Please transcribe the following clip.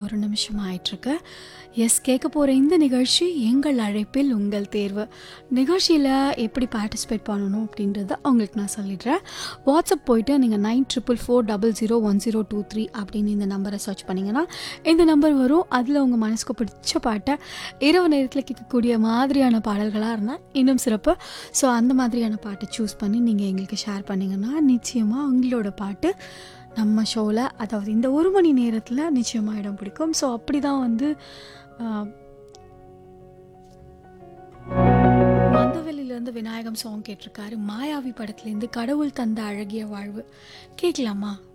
ஒரு நிமிஷம் ஆயிட்டிருக்கு எஸ் கேட்க போகிற இந்த நிகழ்ச்சி எங்கள் அழைப்பில் உங்கள் தேர்வு நிகழ்ச்சியில் எப்படி பார்ட்டிசிபேட் பண்ணணும் அப்படின்றத உங்களுக்கு நான் சொல்லிடுறேன் வாட்ஸ்அப் போயிட்டு நீங்கள் nine triple four double zero one zero two three அப்படின்னு இந்த நம்பரை சர்ச் பண்ணிங்கன்னா இந்த நம்பர் வரும் அதில் உங்கள் மனசுக்கு பிடிச்ச பாட்டை இரவு நேரத்தில் கேட்கக்கூடிய மாதிரியான பாடல்களாக இருந்தால் இன்னும் சிறப்பு ஸோ அந்த மாதிரியான பாட்டை சூஸ் பண்ணி நீங்கள் எங்களுக்கு ஷேர் பண்ணிங்கன்னா நிச்சயமாக உங்களோட பாட்டு நம்ம ஷோவில் அதாவது இந்த ஒரு மணி நேரத்தில் நிச்சயமாக இடம் பிடிக்கும் ஸோ அப்படி தான் வந்து ஆஹ், மந்தவெளியிலேருந்து விநாயகம் சாங் கேட்டிருக்காரு மாயாவி படத்துலேருந்து கடவுள் தந்த அழகிய வாழ்வு கேட்கலாமா